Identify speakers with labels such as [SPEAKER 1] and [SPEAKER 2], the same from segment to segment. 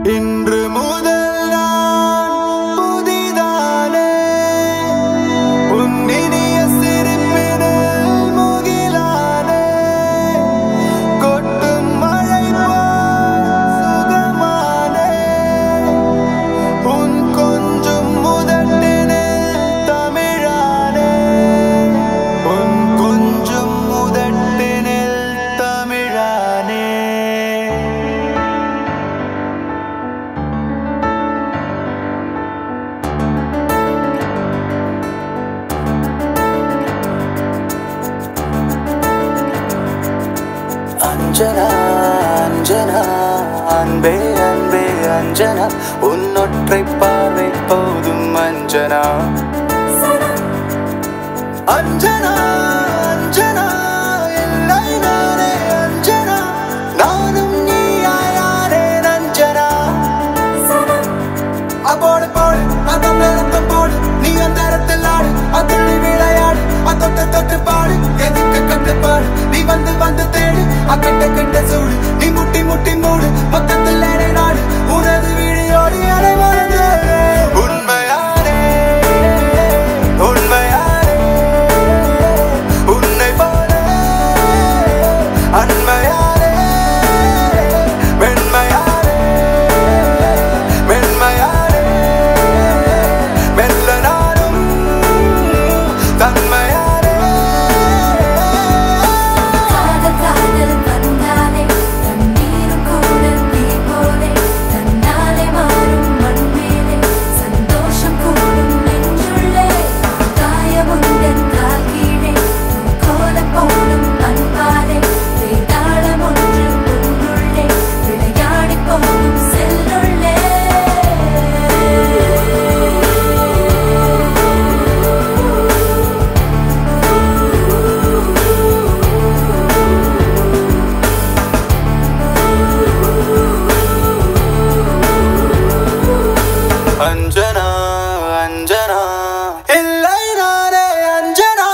[SPEAKER 1] இன்று முதல் நான் புதிதானே உன் இனிய சிரிப்பினில் முகிலானே கொட்டும் மழை போல் சுகமானே உன் கொஞ்சம் முதட்டினில் தமிழானே உன் கொஞ்சம் முதட்டினில் தமிழானே அஞ்சனா அஞ்சனா அன்பே அன்பே அஞ்சனா உன்னொற்றை பார்வை போதும் அஞ்சனா அஞ்சனா அஞ்சனா இல்லை நானே அஞ்சனா நானும் நீயாயானேன் அஞ்சனா அப்போடு போடு அதம் நேரத்தம் போடு நீ அந்த இடத்தில் ஆடு அதுள்ளி விளையாடு அதொட்டு தொட்டு பாடு எதுக்கு கட்டுப்பாடு நீ வந்து வந்து தேடு அக்கட்ட கட்ட சூடு நீ முட்டி முட்டி மூடு மொத்தத்தில் ஏனே நாடு உனது விழியோடு அலை மறந்து உண்மையானே உண்மையானே உன்னை போல அன்மையானே வெண்மையானே மென்மையானே மெல்ல நானும் தன்மையானே
[SPEAKER 2] காதல் காதல் வந்தாலே தண்ணீரும் கூட தீ போலே தன்னாலே மாறும் மண் மேலே சந்தோஷம் கூடும் நெஞ்சுள்ளே காயமுண்டன் கால் கீழே கோலம் போடும் அன்பாலே வேதாளம் ஒன்று உன்னுள்ளே விளையாடி போகும் செல்லுள்ளே
[SPEAKER 1] அஞ்சனா அஞ்சனா இல்லை நானே அஞ்சனா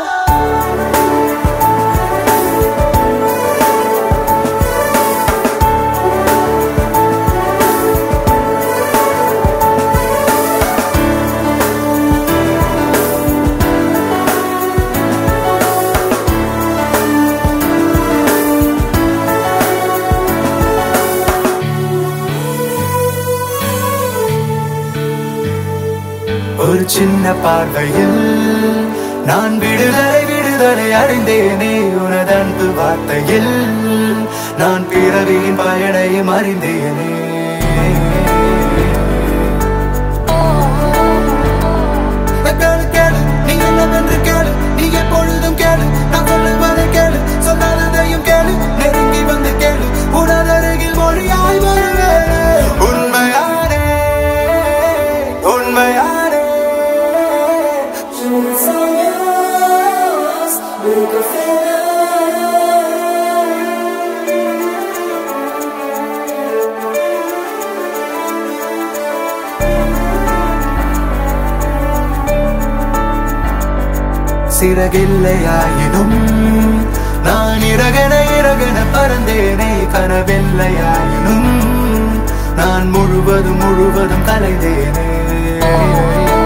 [SPEAKER 1] ஒரு சின்ன பார்வையில் நான் விடுதலை விடுதலை அடைந்தேனே உனது அன்பு வார்த்தையில் நான் பிறவியின் பயனையும் அறிந்தேனே கேளு கேளு நீ என்னவென்று கேளு நீ எப்பொழுதும் கேளு நான் சொல்லுவதை கேளு சொல்லாததையும் கேளு நெருங்கி வந்து கேளு உனதருகில் மொழியாய் வருவேனே உண்மையானே உண்மையானே சிறகில்லையாயினும் நான் இறகன இறகன பறந்தேனே கனவில்லையாயினும் நான் முழுவதும் முழுவதும் கலைந்தேனே